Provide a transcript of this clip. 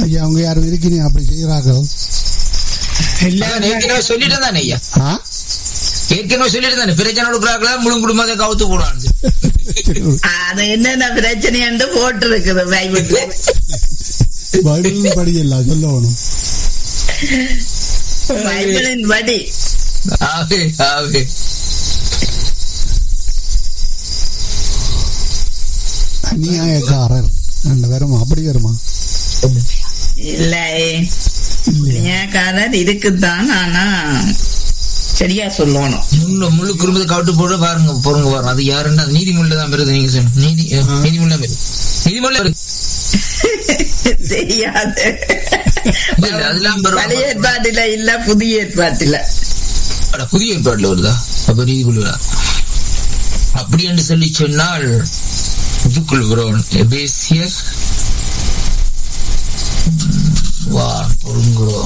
அப்படி அவங்க யாரும் இருக்கிறீங்க அப்படி செய்கிறார்கள் அதான் ஏற்கனவே சொல்லிட்டு தானே ஐயா ஆ ஏற்கனவே சொல்லிட்டு தானே பிரச்சனை கொடுக்குறாங்களா முழு குடும்பத்தை கவுத்து போடுவாங்க அது என்னென்ன பிரச்சனை போட்டு இருக்குது பைபிள்ல பைபிள் படி எல்லாம் சொல்லணும் பைபிளின் படி ஆவே ஆவே அநியாயக்காரர் ரெண்டு வருமா அப்படி வருமா இல்லை நியாயக்காரர் இருக்குதான் ஆனா சரியா சொல்லணும் முழு முழு குடும்பத்தை கவுத்து போட பாருங்க பொறுங்க பாருங்க அது யாருன்னா அது நீதிமொழியில தான் வருது நீங்க சொன்ன நீதி நீதிமொழியில வருது நீதிமொழியில வருது தெரியாது இல்ல, இல்ல, அதெல்லாம் பரவாயில்ல. பழைய ஏற்பாட்டில இல்ல புதிய ஏற்பாட்டில அட, புதிய ஏற்பாட்டுல வருதா அப்ப நீதிக்குள்ள அப்படி என்று சொல்லி சொன்னால் இதுக்குள் வருவன் எபேசியர் ம், வார் பொருங்குறோ